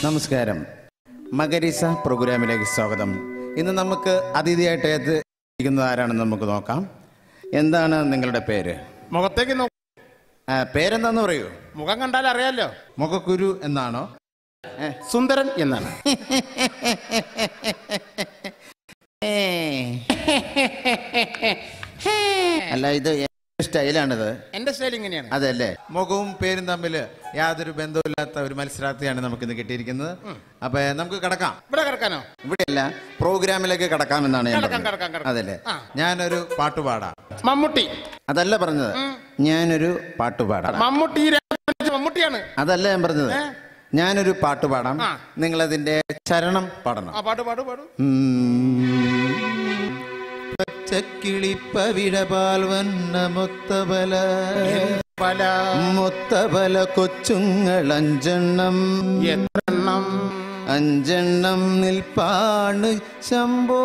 നമസ്കാരം മകരിസ പ്രോഗ്രാമിലേക്ക് സ്വാഗതം ഇന്ന് നമുക്ക് അതിഥിയായിട്ട് എത്തിയിരിക്കുന്നത് ആരാണെന്ന് നമുക്ക് നോക്കാം എന്താണ് നിങ്ങളുടെ പേര് മുഖത്തേക്ക് നോ ആ, പേരെന്താന്ന് പറയൂ മുഖം കണ്ടാൽ അറിയാലോ മുഖക്കുരു എന്നാണോ ഏ, സുന്ദരൻ എന്നാണ് അല്ല ഇത് ഏത് സ്റ്റൈലാണിത് എന്റെ സ്റ്റൈൽ ഇങ്ങനെയാണ് അതല്ലേ മുഖവും പേരും തമ്മിൽ യാതൊരു ബന്ധവുമില്ലാത്ത ഒരു മത്സരാർത്ഥിയാണ് നമുക്ക് ഇന്ന് കിട്ടിയിരിക്കുന്നത് അപ്പൊ നമുക്ക് കടക്കാം ഇവിടെ കിടക്കാനോ ഇവിടെയല്ല പ്രോഗ്രാമിലേക്ക് കടക്കാമെന്നാണ് ഞാൻ കടക്കാം, പറഞ്ഞത്. കടക്കാം, കടക്കാം. അതല്ലേ ആ. ഞാനൊരു പാട്ട് പാടാം മമ്മൂട്ടി അതല്ല പറഞ്ഞത് ഞാനൊരു പാട്ട് പാടാം മമ്മൂട്ടി ഈ രംഗത്ത് മമ്മൂട്ടിയാണ് അതല്ല ഞാൻ പറഞ്ഞത് ഏ? ഞാനൊരു പാട്ട് പാടാം ആ. നിങ്ങൾ അതിന്റെ ചരണം പാടണം ആ പാട്ട് പാടു പാടു പച്ചക്കിളിപ്പവിടപാൽ വന്ന മൊത്തബല പല മൊത്തബല കൊച്ചുങ്ങൾ അഞ്ചെണ്ണം എണ്ണം അഞ്ചെണ്ണം നിൽപ്പാണ് ശംഭോ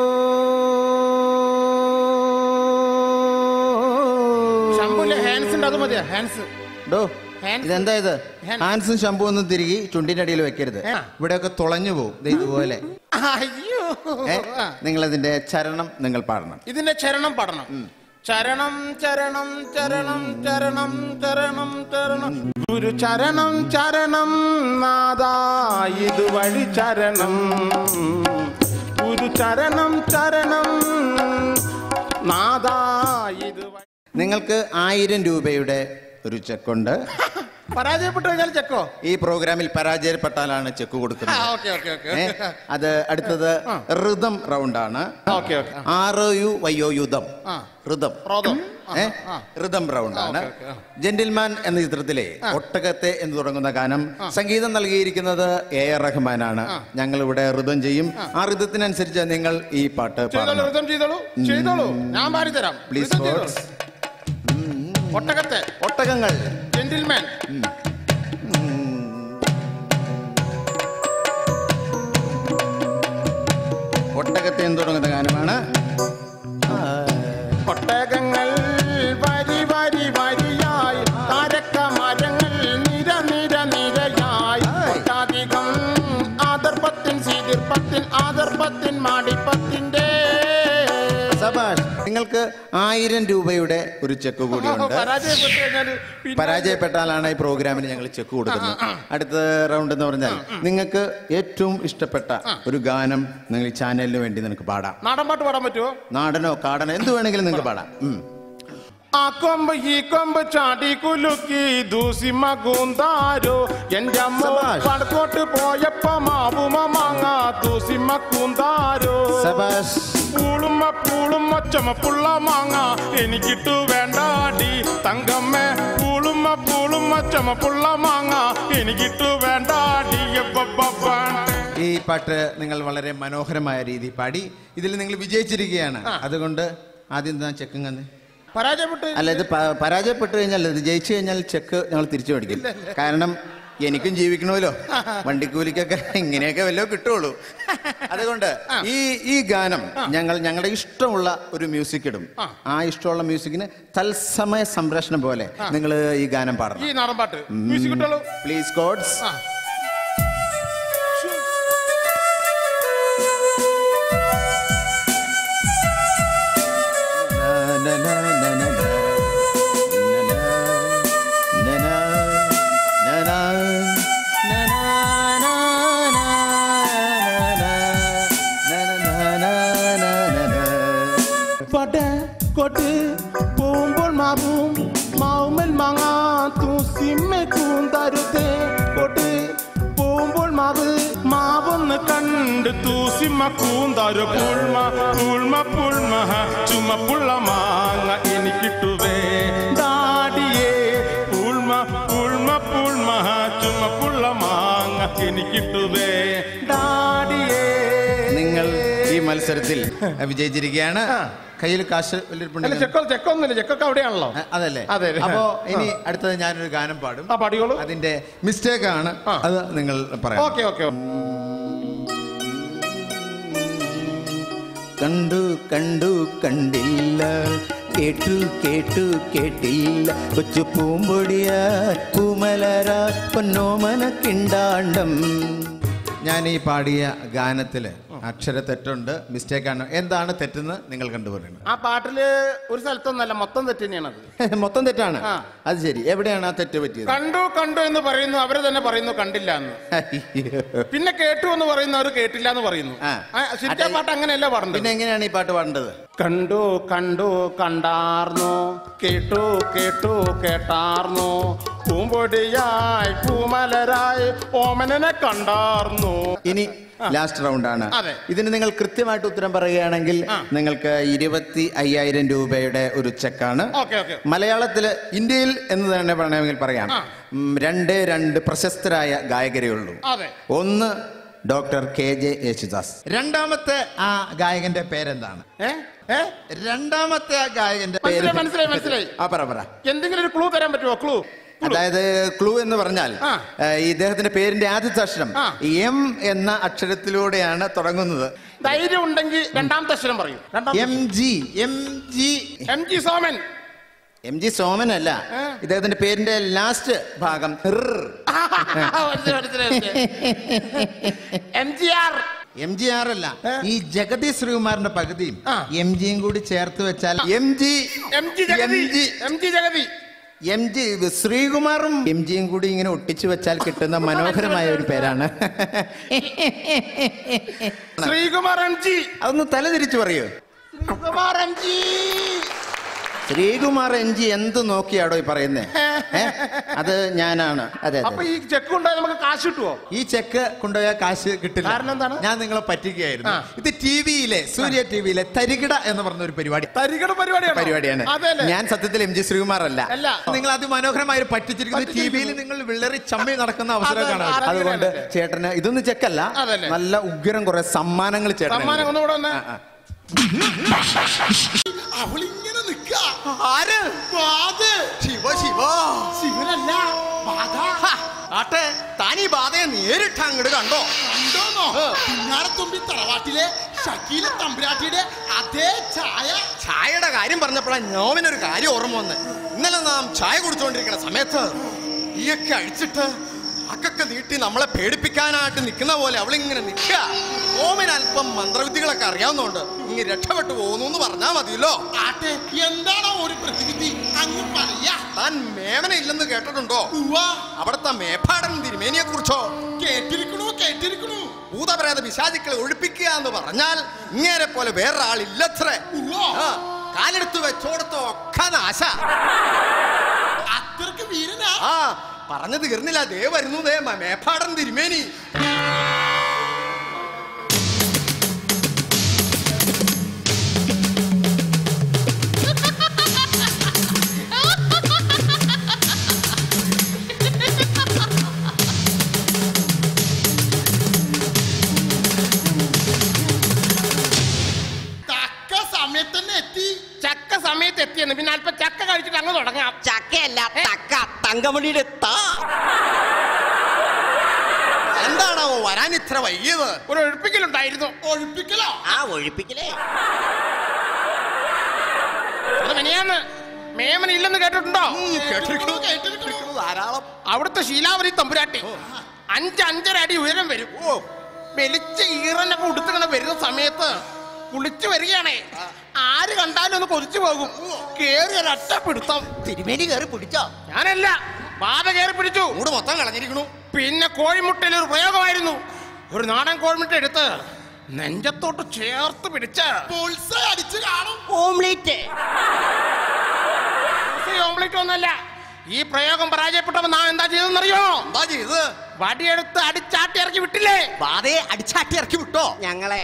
ശംഭുലെ ഹാൻസ് ഉണ്ട് അത് മതിയാ ഹാൻസ് ഡോ ഹാൻസ്. ഇതെന്താ ഇത് ഹാൻസ്. ഹാൻസും ഷംപൂ ഒന്നും തിരികെ ചുണ്ടിന്റെ അടിയിൽ വെക്കരുത് ആ. ഇവിടെയൊക്കെ തുളഞ്ഞു പോകും ദേ ഇതുപോലെ അയ്യോ ഏ ആ. നിങ്ങൾ അതിന്റെ ചരണം നിങ്ങൾ പാടണം ഇതിന്റെ ചരണം പാടണം ചരണം ചരണം ചരണം ചരണം ചരണം ചരണം ഗുരു ചരണം ചരണം നാദാ ഇതുവഴി ചരണം ഗുരു ചരണം ചരണം നാദാ ഇതുവഴി നിങ്ങൾക്ക് ആയിരം രൂപയുടെ ഒരു ചെക്കുണ്ട് പരാജയപ്പെട്ടു കഴിഞ്ഞാൽ ചെക്കോ ഈ പ്രോഗ്രാമിൽ പരാജയപ്പെട്ടാലാണ് ചെക്ക് കൊടുക്കുന്നത് ഓക്കെ ഓക്കെ ഓക്കെ ഏ, അത് അടുത്തത് ഋതം റൗണ്ടാണ് ഓക്കെ ഓക്കെ ആറ് യു വയ്യോ യുദ്ധം ആ. ഋതം റോദം ഏ ഋതം റൗണ്ടാണ് ഓക്കെ, ഓക്കെ, ആ. ജെന്റിൽമാൻ എന്ന ചിത്രത്തിലെ ഒട്ടകത്തെ എന്ന് തുടങ്ങുന്ന ഗാനം സംഗീതം നൽകിയിരിക്കുന്നത് എ ആർ റഹ്മാനാണ് ഞങ്ങൾ ഇവിടെ ഋതം ചെയ്യും ആ ഋതത്തിനനുസരിച്ച് നിങ്ങൾ ഈ പാട്ട് ചെയ്തോളൂ പാടണം ഋതം ചെയ്തോളൂ ചെയ്തോളൂ ഞാൻ പാടിത്തരാം പ്ലീസ് ഋതം ചെയ്തോളൂ. ഒട്ടകത്തെ ഒട്ടകങ്ങൾ ജെന്റിൽമാൻ ഒട്ടകത്തെ എന്ന് തുടങ്ങുന്ന ഗാനമാണ് ഒട്ടകങ്ങൾ വരി വരി വരിയായി താരക്ക മരങ്ങൾ നിര നിര നിരയായി ഒട്ടധികം ആദർപ്പത്തിൻ സീതിർപ്പത്തിൻ ആദർപ്പത്തിൻ മാടിപ്പത്തിന്റെ സബാഷ് നിങ്ങൾക്ക് ആയിരം രൂപയുടെ ഒരു ചെക്ക് കൂടിയുണ്ട് പരാജയപ്പെട്ടു കഴിഞ്ഞാൽ പിന്നെ പരാജയപ്പെട്ടാലാണ് ഈ പ്രോഗ്രാമിന് ഞങ്ങൾ ചെക്ക് കൊടുക്കുന്നത് അടുത്ത റൗണ്ട് എന്ന് പറഞ്ഞാൽ നിങ്ങൾക്ക് ഏറ്റവും ഇഷ്ടപ്പെട്ട ഒരു ഗാനം നിങ്ങൾ ഈ ചാനലിന് വേണ്ടി നിനക്ക് പാടാം നാടൻ പാട്ട് പാടാൻ പറ്റുമോ നാടനോ കാടനോ എന്ത് വേണമെങ്കിലും നിങ്ങൾക്ക് പാടാം ഉം. ആ കൊമ്പ് ഈ കൊമ്പ് ചാടി കുലുക്കി ദൂസിമ കൂന്താരോ എന്റെ അമ്മ സബാഷ്. വടക്കോട്ട് പോയപ്പോ മാവുമ മാങ്ങ ദൂസിമ കൂന്താരോ സബാഷ് പൂളുമ്മ പൂളുമ്മ ചുമപ്പുള്ള മാങ്ങ എനിക്കിട്ടു വേണ്ടാടി തങ്കമ്മ പൂളുമ്മ പൂളുമ്മ ചുമപ്പുള്ള മാങ്ങ എനിക്കിട്ടു വേണ്ടാടി എപ്പപ്പപ്പാണ്ട്. ഈ പാട്ട് നിങ്ങൾ വളരെ മനോഹരമായ രീതി പാടി ഇതിൽ നിങ്ങൾ വിജയിച്ചിരിക്കുകയാണ് അതുകൊണ്ട് ആദ്യം ഞാൻ ചെക്കും തന്നെ പരാജയപ്പെട്ട് അല്ല ഇത് പ- പരാജയപ്പെട്ട് കഴിഞ്ഞാൽ ഇത് ജയിച്ചു കഴിഞ്ഞാൽ ചെക്ക് ഞങ്ങൾ തിരിച്ചു മേടിക്കും കാരണം എനിക്കും ജീവിക്കണമല്ലോ വണ്ടിക്കൂലിക്കൊക്കെ ഇങ്ങനെയൊക്കെ വല്ലതും കിട്ടുള്ളൂ അതുകൊണ്ട് ഈ ഈ ഗാനം ഞങ്ങൾ ഞങ്ങളുടെ ഇഷ്ടമുള്ള ഒരു മ്യൂസിക് ഇടും ആ ഇഷ്ടമുള്ള മ്യൂസിക്കിന് തത്സമയ സംരക്ഷണം പോലെ നിങ്ങൾ ഈ ഗാനം ഈ പാടണം നാടൻ പാട്ട് മ്യൂസിക് കിട്ടുള്ളൂ പ്ലീസ് ഗോഡ്സ് ആ. പട കൊട്ട് പോകുമ്പോൾ മാവും മാവുമൽ മാങ്ങ തൂസിമ്മെ കൂന്തരുതേ കൊട്ട് പോകുമ്പോൾ മാവ് മാവൊന്ന് കണ്ട് തൂസിമ്മ കൂന്തരു പുൾമ പുൾമ പുൾമ ചുമപ്പുള്ള മാങ്ങ എനിക്കിട്ടുവേ ഡാഡിയേ പുൾമ പുൾമ പുൾമ ചുമപ്പുള്ള മാങ്ങ എനിക്കിട്ടുവേ ഡാഡിയേ നിങ്ങൾ ഈ മത്സരത്തിൽ വിജയിച്ചിരിക്കുകയാണ് കയ്യിൽ കാശ് അല്ല വലിയ ചെക്കോ ചെക്കൊന്നുമില്ല ചെക്കൊക്കെ അവിടെയാണല്ലോ അതല്ലേ അതെ. അപ്പോ ഇനി അടുത്തത് ഞാനൊരു ഗാനം പാടും ആ പാടിയോളൂ അതിന്റെ മിസ്റ്റേക്ക് ആണ് ആ. അത് നിങ്ങൾ പറയാം ഓക്കെ ഓക്കെ കണ്ടു കണ്ടു കണ്ടില്ല കേട്ടു കേട്ടു കേട്ടില്ല കൊച്ചു പൂമ്പൊടിയ പൂമലര പൊന്നോമന കിണ്ടാണ്ടം ഞാൻ ഈ പാടിയ ഗാനത്തില് അക്ഷര തെറ്റുണ്ട് മിസ്റ്റേക്ക് ആണ് എന്താണ് തെറ്റെന്ന് നിങ്ങൾ കണ്ടുപറയണം ആ പാട്ടില് ഒരു സ്ഥലത്തൊന്നല്ല മൊത്തം തെറ്റ് തന്നെയാണത് മൊത്തം തെറ്റാണ് ആ. അത് ശരി എവിടെയാണ് ആ തെറ്റ് പറ്റിയത് കണ്ടു കണ്ടു എന്ന് പറയുന്നു അവര് തന്നെ പറയുന്നു കണ്ടില്ല എന്ന് അയ്യോ. പിന്നെ കേട്ടു എന്ന് പറയുന്നു അവര് കേട്ടില്ല എന്ന് പറയുന്നു ആ. ആ, ശരിക്കും ആ പാട്ട് അങ്ങനെയല്ല പാടേണ്ടത് പിന്നെ എങ്ങനെയാണ് ഈ പാട്ട് പാടേണ്ടത് കണ്ടു കണ്ടു കണ്ടാർന്നു കേട്ടു കേട്ടു കേട്ടാർന്നു പൂമ്പൊടിയായി പൂമലരായി ഓമനനെ കണ്ടാർന്നു ഇനി ലാസ്റ്റ് റൗണ്ട് ആണ് അതെ. ഇതിന് നിങ്ങൾ കൃത്യമായിട്ട് ഉത്തരം പറയുകയാണെങ്കിൽ ആ. നിങ്ങൾക്ക് ഇരുപത്തി അയ്യായിരം രൂപയുടെ ഒരു ചെക്കാണ് ഓക്കെ ഓക്കെ മലയാളത്തില് ഇന്ത്യയിൽ എന്ന് തന്നെ വേണമെങ്കിൽ പറയാം ആ. ഉം, രണ്ട് രണ്ട് പ്രശസ്തരായ ഗായകരേ ഉള്ളൂ അതെ ഒന്ന് ഡോക്ടർ കെ ജെ യേശുദാസ് രണ്ടാമത്തെ ആ ഗായകന്റെ പേരെന്താണ് ഏ ഏ രണ്ടാമത്തെ ആ ഗായകന്റെ മനസ്സിലായി മനസ്സിലായി മനസ്സിലായി ആ പറ പറ എന്തെങ്കിലും ഒരു ക്ലൂ തരാൻ പറ്റുമോ ക്ലൂ അതായത് ക്ലൂ എന്ന് പറഞ്ഞാൽ ആ. ഏ, ഈ ഇദ്ദേഹത്തിന്റെ പേരിന്റെ ആദ്യത്തെ അക്ഷരം ആ. എം എന്ന അക്ഷരത്തിലൂടെയാണ് തുടങ്ങുന്നത് ധൈര്യം ഉണ്ടെങ്കിൽ രണ്ടാമത്തെ അക്ഷരം പറയൂ രണ്ടാമത്തെ M G M G M G Soman M G Soman അല്ല ആ. ഇദ്ദേഹത്തിന്റെ പേരിന്റെ ലാസ്റ്റ് ഭാഗം ർ. മനസ്സിലായി, മനസ്സിലായി, മനസ്സിലായി. M G R M G R അല്ല ഈ ജഗതി ശ്രീകുമാറിന്റെ പകുതിയും ആ. എം ജിയും കൂടി ചേർത്ത് വെച്ചാൽ M G M G Jagathy M G Jagathy M G ശ്രീകുമാറും എം ജിയും കൂടി ഇങ്ങനെ ഒട്ടിച്ചു വെച്ചാൽ കിട്ടുന്ന മനോഹരമായ ഒരു പേരാണ് ശ്രീകുമാർ എം ജി അതൊന്ന് തല തിരിച്ചു പറയൂ Sreekumar M G Sreekumar M G എന്ത് നോക്കിയാടോ ഈ പറയുന്നേ ഏ? അത് ഞാനാണ് അതെ അപ്പൊ അതെ ഈ ചെക്ക് ഉണ്ടായി നമുക്ക് കാശ് കിട്ടുവോ ഈ ചെക്ക് കൊണ്ടുപോയാൽ കാശ് കിട്ടില്ല കാരണം എന്താണ്? ഞാൻ നിങ്ങളെ പറ്റിക്കുകയായിരുന്നു ആ. ഇത് ടി വിയിലെ സൂര്യ ടി വിയിലെ തരികിട എന്ന് പറഞ്ഞ ഒരു പരിപാടി തരികട പരിപാടിയാണ് പരിപാടിയാണ് അതെല്ലേ ഞാൻ സത്യത്തിൽ എം ജി ശ്രീകുമാർ അല്ല അല്ല. നിങ്ങൾ അതിമനോഹരമായി പറ്റിച്ചിരിക്കുന്നത് ടി വിയിൽ നിങ്ങൾ വിള്ളറി ചമ്മി നടക്കുന്ന അവസരം അതെ, കാണാം അതെ, അതുകൊണ്ട് അതെ. ചേട്ടന് ഇതൊന്നും ചെക്കല്ല അതല്ലേ. നല്ല ഉഗ്രം കുറെ സമ്മാനങ്ങൾ ചേട്ടൻ സമ്മാനം ഒന്നുകൂടെ ഒന്ന് അവളിങ്ങനെ നിക്ക ആര് ശിവ ശിവ ശിവനല്ല ബാധ ആട്ടെ താൻ ഈ ബാധയെ നേരിട്ട് അങ്ങോട്ട് കണ്ടോ കണ്ടോന്നോ പിന്നാരത്തുമ്പി തറവാട്ടിലെ ഷക്കീല തമ്പുരാട്ടിയുടെ അതേ ചായ ചായയുടെ കാര്യം പറഞ്ഞപ്പോഴാണ് ഞാമിനൊരു കാര്യം ഓർമ്മ വന്ന് ഇന്നലെ നാം ചായ കുടിച്ചുകൊണ്ടിരിക്കുന്ന സമയത്ത് ഈയൊക്കെ അഴിച്ചിട്ട് അക്കൊക്കെ നീട്ടി നമ്മളെ പേടിപ്പിക്കാനായിട്ട് നിൽക്കുന്ന പോലെ അവളിങ്ങനെ നിൽക്കുക ഓമിന് അല്പം മന്ത്രവിദ്യകളൊക്കെ അറിയാവുന്നതുകൊണ്ട് ഇങ്ങനെ രക്ഷപ്പെട്ടു പോകുന്നു എന്ന് പറഞ്ഞാൽ മതിയല്ലോ ആട്ടെ എന്താണോ ഒരു പ്രതിവിധി അങ്ങ് പറയാ താൻ മേമന ഇല്ലെന്ന് കേട്ടിട്ടുണ്ടോ ഉവ്വ അവിടുത്തെ മേപ്പാടൻ തിരുമേനിയെ കുറിച്ചോ കേട്ടിരിക്കണു കേട്ടിരിക്കണു ഭൂതപ്രേത പിശാചുക്കളെ ഒഴിപ്പിക്കുക എന്ന് പറഞ്ഞാൽ ഇങ്ങേരെ പോലെ വേറൊരാളില്ലത്രേ ഉവ്വ ആ, കാലെടുത്ത് വെച്ചോടത്തോ ഒക്കെ നാശ അത്രക്ക് വീരനാ ആ പറഞ്ഞു തീർന്നില്ല ദേ വരുന്നു ദേ മ- മേപ്പാടൻ തിരുമേനി തക്ക സമയത്ത് തന്നെ എത്തി ചക്ക സമയത്ത് എത്തിയെന്ന് പിന്നെ അല്പം ചക്ക കഴിച്ചിട്ട് അങ്ങ് തുടങ്ങാം ചക്കയല്ല തക്ക തങ്കമണിയുടെ താ എന്താണോ വരാൻ ഇത്ര വൈകിയത് ഒരു ഒഴിപ്പിക്കലുണ്ടായിരുന്നു ഒഴിപ്പിക്കലോ ആ ഒഴിപ്പിക്കലേ അത് മെനിയാന്ന് മേമന ഇല്ലെന്ന് കേട്ടിട്ടുണ്ടോ കേട്ടിരിക്കണു കേട്ടിരിക്കണു ധാരാളം അവിടുത്തെ ശീലാവതി തമ്പുരാട്ടി അഞ്ച് അഞ്ചര അടി ഉയരം വരും ഓ വെളിച്ച ഈറനൊക്കെ ഉടുത്തിങ്ങനെ വരുന്ന സമയത്ത് കുളിച്ചു വരികയാണേ ആര് കണ്ടാലും ഒന്ന് കൊതിച്ചു പോകും കേറി ഒരൊറ്റ പിടുത്തം തിരുമേനി കയറി പിടിച്ചോ ഞാനല്ല ബാധ കയറി പിടിച്ചു മൂട് മൊത്തം കളഞ്ഞിരിക്കണു പിന്നെ കോഴിമുട്ടയിൽ ഒരു പ്രയോഗമായിരുന്നു ഒരു നാടൻ കോഴിമുട്ട എടുത്ത് നെഞ്ചത്തോട്ട് ചേർത്ത് പിടിച്ച് ബോൾസ അടിച്ചു കാണും ഓംലേറ്റ് ഓംപ്ലേറ്റ് ഒന്നല്ല ഈ പ്രയോഗം പരാജയപ്പെട്ടപ്പോ നാം എന്താ ചെയ്തെന്നറിയോ എന്താ ചെയ്ത് വടിയെടുത്ത് അടിച്ചാട്ടി ഇറക്കി വിട്ടില്ലേ ബാധയെ അടിച്ചാട്ടി ഇറക്കി വിട്ടോ ഞങ്ങളെ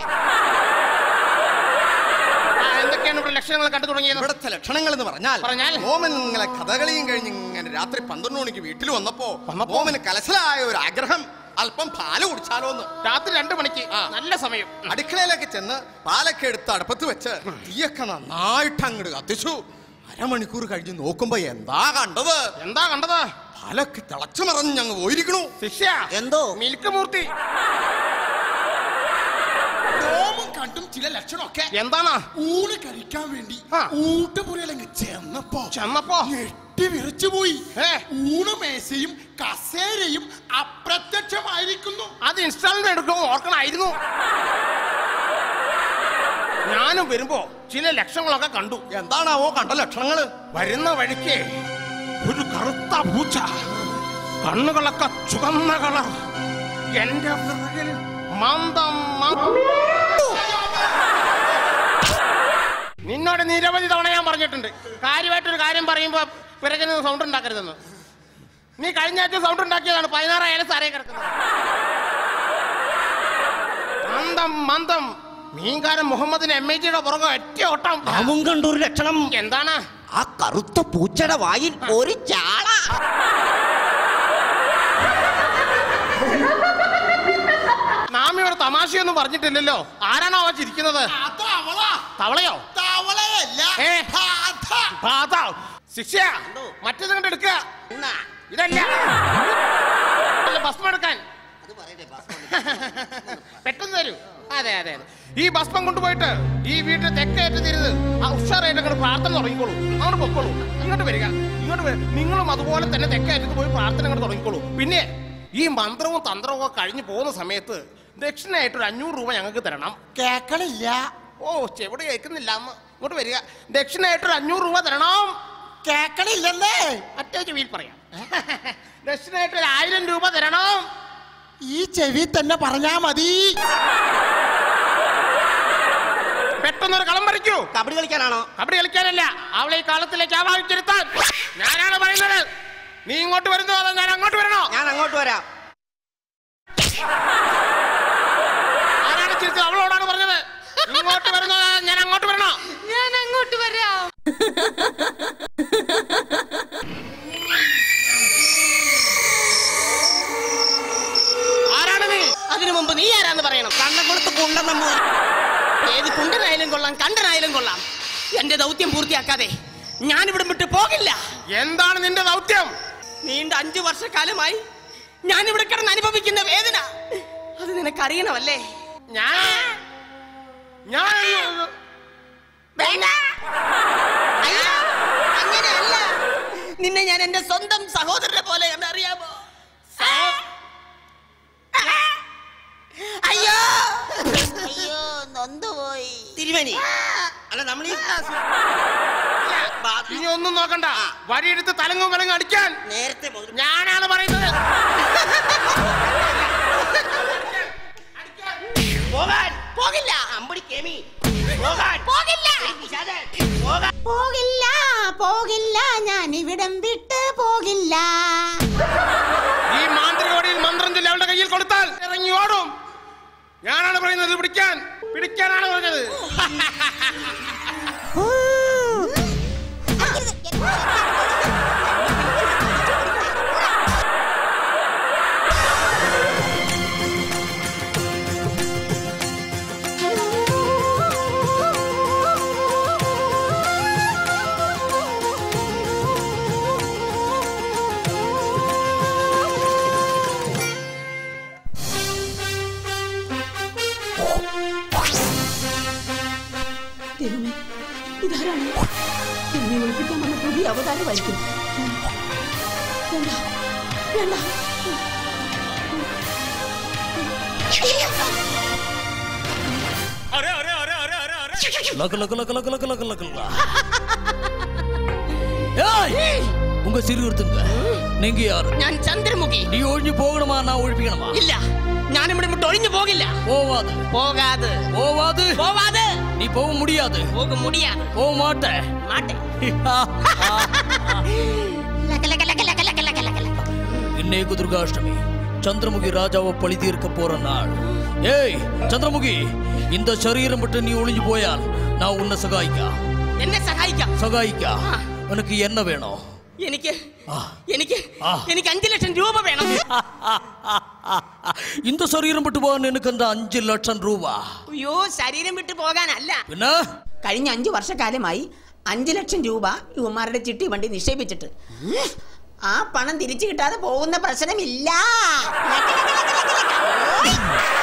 ആ, എന്തൊക്കെയാണ് ഇവിടെ ലക്ഷണങ്ങൾ കണ്ടു തുടങ്ങിയത് ഇവിടുത്തെ ലക്ഷണങ്ങൾ എന്ന് പറഞ്ഞാൽ പറഞ്ഞാൽ? ഓമൻ ഇങ്ങനെ കഥകളിയും കഴിഞ്ഞ് ഇങ്ങനെ രാത്രി പന്ത്രണ്ട് മണിക്ക് വീട്ടിൽ വന്നപ്പോ വന്നപ്പോ? ഓമന് കലശലായ ഒരു ആഗ്രഹം അല്പം പാല് കുടിച്ചാലോ എന്ന് രാത്രി രണ്ടു മണിക്ക് നല്ല സമയം അടുക്കളയിലേക്ക് ചെന്ന് പാലൊക്കെ എടുത്ത് അടുപ്പത്ത് വെച്ച് തീയൊക്കെ നന്നായിട്ട് അങ്ങോട്ട് കത്തിച്ചു അരമണിക്കൂർ കഴിഞ്ഞ് നോക്കുമ്പോ എന്താ കണ്ടത് എന്താ കണ്ടത് പാലൊക്കെ തിളച്ചു മറഞ്ഞ് ഞങ്ങൾ പോയിരിക്കണു ശിക്ഷ എന്തോ മിൽക്ക് മൂർത്തി രോമം കണ്ടും ചില ലക്ഷണമൊക്കെ എന്താണ് ഊണ് കഴിക്കാൻ വേണ്ടി ആ. ഊട്ടുപുരയിലങ്ങ് ചെന്നപ്പോ ചെന്നപ്പോ ഞെട്ടി പട്ടി വിറച്ചുപോയി ഏ. ഊണുമേശയും കസേരയും അപ്രത്യക്ഷമായിരിക്കുന്നു അത് ഇൻസ്റ്റാൾമെന്റ് എടുക്കുമോ ഓർക്കണായിരുന്നു ഞാനും വരുമ്പോ ചില ലക്ഷങ്ങളൊക്കെ കണ്ടു എന്താണാവോ കണ്ട ലക്ഷണങ്ങള് വരുന്ന വഴിക്ക് ഒരു കറുത്ത പൂച്ച കണ്ണുകളൊക്കെ ചുവന്ന കളർ എന്റെ പിറകിൽ മന്ദം മ- നിന്നോട് നിരവധി തവണ ഞാൻ പറഞ്ഞിട്ടുണ്ട് കാര്യമായിട്ടൊരു കാര്യം പറയുമ്പോ പിറകിൽ നിന്ന് സൗണ്ട് ഉണ്ടാക്കരുതെന്ന് നീ കഴിഞ്ഞ ആഴ്ച സൗണ്ട് ഉണ്ടാക്കിയതാണ് പതിനാറായാലും സാറേ കിടക്കുന്നത് മന്ദം മന്ദം മീൻകാരൻ മുഹമ്മദിന് എം ഐ ജിയുടെ പുറകെ ഒറ്റ ഓട്ടം അവൻ കണ്ടൊരു ലക്ഷണം എന്താണ് ആ കറുത്ത പൂച്ചയുടെ വായിൽ ഒരു ചാള നാം ഇവിടെ തമാശയൊന്നും പറഞ്ഞിട്ടില്ലല്ലോ ആരാണോ അവ ചിരിക്കുന്നത് അത് അവളാ തവളയോ തവളയല്ല ഏ. ബാധ. ബാധ ശിക്ഷ മറ്റേത് കണ്ട് എടുക്കുക എന്നാ, ഇതല്ല അല്ല, ഭസ്മം എടുക്കാൻ അത് പറയട്ടെ, ബാസ്. പെട്ടെന്ന് തരൂ അതെ അതെ അതെ ഈ ഭസ്മം കൊണ്ടുപോയിട്ട് ഈ വീട്ടിൽ തെക്കേറ്റ് തിരുത് ആ ഉഷാറായിട്ട് അങ്ങോട്ട് പ്രാർത്ഥന തുടങ്ങിക്കോളൂ അങ്ങോട്ട് പൊക്കോളൂ ഇങ്ങോട്ട് വരിക ഇങ്ങോട്ട് വരിക നിങ്ങളും അതുപോലെ തന്നെ തെക്കേറ്റത്ത് പോയി പ്രാർത്ഥന അങ്ങോട്ട് തുടങ്ങിക്കോളൂ പിന്നെ ഈ മന്ത്രവും തന്ത്രവും ഒക്കെ കഴിഞ്ഞു പോകുന്ന സമയത്ത് ദക്ഷിണയായിട്ട് ഒരു അഞ്ഞൂറ് രൂപ ഞങ്ങൾക്ക് തരണം കേക്കണില്ല ഓ ചെവിടെ കേൾക്കുന്നില്ല അന്ന് ഇങ്ങോട്ട് വരിക ദക്ഷിണയായിട്ട് ഒരു അഞ്ഞൂറ് രൂപ തരണം കേക്കണില്ലല്ലേ മറ്റേ ചെവിയിൽ പറയാം ദക്ഷിണയായിട്ട് ഒരു ആയിരം രൂപ തരണം ഈ ചെവി തന്നെ പറഞ്ഞാ മതി പെട്ടെന്നൊരു കളം പറിക്കൂ കബഡി കളിക്കാനാണോ കബഡി കളിക്കാനല്ല അവളെ ഈ കാലത്തിലേക്ക് ആവാഹിച്ചിരുത്താൻ ഞാനാണ് പറയുന്നത് നീ ഇങ്ങോട്ട് വരുന്നോ അതോ ഞാൻ അങ്ങോട്ട് വരണോ ഞാൻ അങ്ങോട്ട് വരാം ആരാണ് ചിരിച്ചത് അവളോടാണ് പറഞ്ഞത് ഇങ്ങോട്ട് വരുന്നോ അതോ ഞാൻ അങ്ങോട്ട് വരണോ ഞാൻ അങ്ങോട്ട് വരാം ആരാണ് നീ അതിനു മുമ്പ് നീ ആരാന്ന് പറയണം കണ്ണക്കുളത്ത് കുണ്ടൻ നമ്മൾ ഏത് കുണ്ടനായാലും കൊള്ളാം കണ്ടനായാലും കൊള്ളാം എന്റെ ദൗത്യം പൂർത്തിയാക്കാതെ ഞാൻ ഇവിടെ വിട്ട് പോകില്ല എന്താണ് നിന്റെ ദൗത്യം നീണ്ട അഞ്ചു വർഷക്കാലമായി ഞാൻ ഇവിടെ കിടന്ന് അനുഭവിക്കുന്ന വേദന അത് നിനക്കറിയണമല്ലേ ഞാൻ ഞാൻ വേണ്ട അയ്യോ, അങ്ങനെയല്ല നിന്നെ ഞാൻ എന്റെ സ്വന്തം സഹോദരനെ പോലെ അറിയാമോ അയ്യോ അയ്യോ നൊന്തുപോയി തിരുമേനി അല്ല നമ്മൾ ഇനി ഒന്നും നോക്കണ്ട വഴിയെടുത്ത് തലങ്ങും വിലങ്ങും അടിക്കാൻ നേരത്തെ മുതൽ ഞാനാണ് പറയുന്നത് പോകാൻ പോകില്ല അമ്പടി കേമി പോകാൻ പോകില്ല പിശാചൻ, പോകാൻ പോകില്ല പോകില്ല ഞാൻ ഇവിടം വിട്ട് പോകില്ല ഈ മാന്ത്രികോടിയിൽ മന്ത്രം ചൊല്ലി അവളുടെ കയ്യിൽ കൊടുത്താൽ ഇറങ്ങി ഓടും ഞാനാണ് പറയുന്നത് പിടിക്കാൻ പിടിക്കാനാണ് പറഞ്ഞത് ഊ. ദൈവമേ ഇതാരാണ് എന്നെ ഒളിപ്പിക്കാൻ വന്ന പുതിയ അവതാരമായിരിക്കും വേണ്ട വേണ്ട luck luck luck luck luck luck luck luck. ஏய் உங்க சிறு ஒருத்தங்க நீங்க யாரு ഞാൻ ചന്ദ്രമുഖി நீ ஒழிஞ்சு போகணுமா நான் ஒழிப்பிக்கணுமா ഇല്ല ഞാൻ ഇവിടെ വിട്ട് ഒഴിഞ്ഞു പോകില്ല போவாது പോകാതെ போவாது പോവാതെ நீ போக முடியாது പോക മുടിയാതെ போக மாட்ட മാട്ടെ ലക ലക ലക ലക ലക ലക ലക ലക. இன்னைக்கு துர்காஷ்டமி சந்திரமுகி ராஜாவை பழி தீர்க்க போற நாள் ஏய் சந்திரமுகி இந்த சரீரம் விட்டு நீ ஒளிஞ்சு போயால் நான் உன்னை சகாயிக்கா എന്നെ സഹായിക്കാം சகாயிக்கா உனக்கு என்ன வேணும் എനിക്ക് ആ. എനിക്ക് ആ. എനിക്ക് അഞ്ചു ലക്ഷം രൂപ വേണം இந்த சரீரம் விட்டு போகான் எனக்கு அந்த அஞ்சு லட்சம் ரூபா അയ്യോ ശരീരം വിട്ട് പോകാനല്ല என்ன കഴിഞ്ഞ അഞ്ചു വർഷക്കാലമായി അഞ്ചു ലക്ഷം രൂപ യുവമാരുടെ ചിട്ടി വണ്ടി നിക്ഷേപിച്ചിട്ട് ആ പണം തിരിച്ചു കിട്ടാതെ പോകുന്ന പ്രശ്നമില്ല ലക ലക ലക ലക ലക. ഓയ്.